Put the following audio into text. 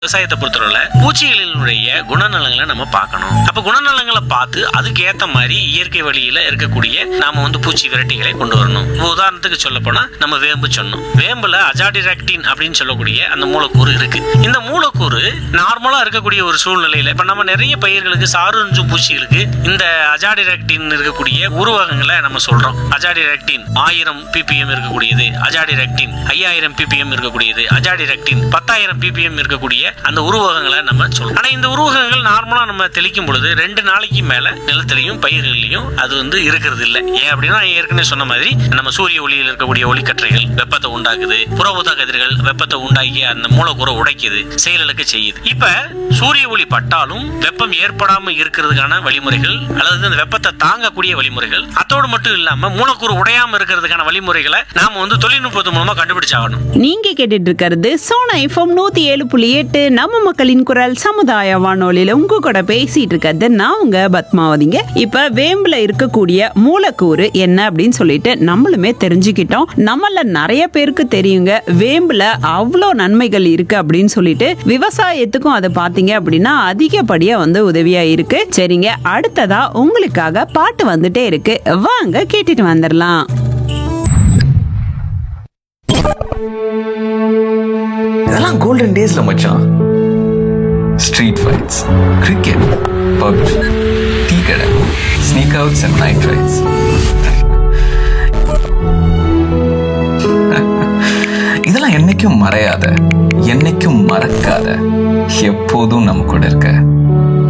விவசாயத்தை பொறுத்தவரை பூச்சிகளினுடைய குணநலங்களை நம்ம பார்க்கணும் அப்ப குணநலங்களை பார்த்து அதுக்கு ஏத்த மாதிரி இயற்கை வழியில இருக்கக்கூடிய நாம வந்து பூச்சி விரட்டிகளை கொண்டு வரணும் இப்ப உதாரணத்துக்கு சொல்ல போனா நம்ம வேம்பு சொன்னோம் வேம்புல அஜாடிராக்டின் அப்படின்னு சொல்லக்கூடிய அந்த மூலக்கூறு இருக்கு இந்த மூலக்கூறு நார்மலா இருக்கக்கூடிய ஒரு சூழ்நிலையில இப்ப நம்ம நிறைய பயிர்களுக்கு சாருஞ்சும் பூச்சிகளுக்கு இந்த அஜாடிராக்டின் இருக்கக்கூடிய உருவகங்களை நம்ம சொல்றோம் அஜாடிராக்டின் ஆயிரம் பிபிஎம் இருக்கக்கூடியது அஜாடிராக்டின் ஐயாயிரம் பிபிஎம் இருக்கக்கூடியது அஜாடிராக்டின் பத்தாயிரம் பிபிஎம் இருக்கக்கூடிய அந்த உருவகங்களை நம்ம சொல்றோம் ஆனா இந்த உருவகங்கள் நார்மலா நம்ம தெளிக்கும் பொழுது ரெண்டு நாளைக்கு மேல நிலத்திலையும் பயிர்கள்லையும் அது வந்து இருக்கிறது இல்லை ஏன் அப்படின்னா நான் ஏற்கனவே சொன்ன மாதிரி நம்ம சூரிய ஒளியில் இருக்கக்கூடிய ஒளிக்கற்றைகள் வெப்பத்தை உண்டாக்குது புறஊதா கதிர்கள் வெப்பத்தை உண்டாக்கி அந்த மூலக்கூறை உடைக்குது செயலுக்கு செய்யுது இப்ப சூரிய ஒளி பட்டாலும் வெப்பம் ஏற்படாம இருக்கிறதுக்கான வழிமுறைகள் அல்லது அந்த வெப்பத்தை தாங்கக்கூடிய வழிமுறைகள் அத்தோடு மட்டும் இல்லாம மூலக்கூறு உடையாம இருக்கிறதுக்கான வழிமுறைகளை நாம வந்து தொழில்நுட்பத்து மூலமா கண்டுபிடிச்சாகணும் நீங்க கேட்டுட்டு இருக்கிறது சோனா எஃப்எம் நூத்தி ஏழு புள்ளி எட்டு நம்ம மக்களின் குரல் சமுதாய வானொலியில உங்க கூட பேசிட்டு இருக்கிறது நான் உங்க பத்மாவதிங்க இப்ப வேம்புல இருக்கக்கூடிய மூலக்கூறு என்ன அப்படின்னு சொல்லிட்டு நம்மளுமே தெரிஞ்சுக்கிட்டோம் நம்மள நிறைய பேருக்கு தெரியுங்க வேம்புல அவ்வளோ நன்மைகள் இருக்கு அப்படின்னு சொல்லிட்டு விவசாயத்துக்கும் அதை பாத்தீங்க அப்படின்னா அதிகப்படியா வந்து உதவியா இருக்கு சரிங்க அடுத்ததா உங்களுக்காக பாட்டு வந்துட்டே இருக்கு வாங்க கேட்டுட்டு வந்துடலாம் இதெல்லாம் கோல்டன் டேஸ்ல மச்சான் street fights cricket PUBG tea கடை sneak outs and night rides இதெல்லாம் என்னைக்கும் மறையாத என்னைக்கும் மறக்காத எப்போதும் நம்ம கூட இருக்க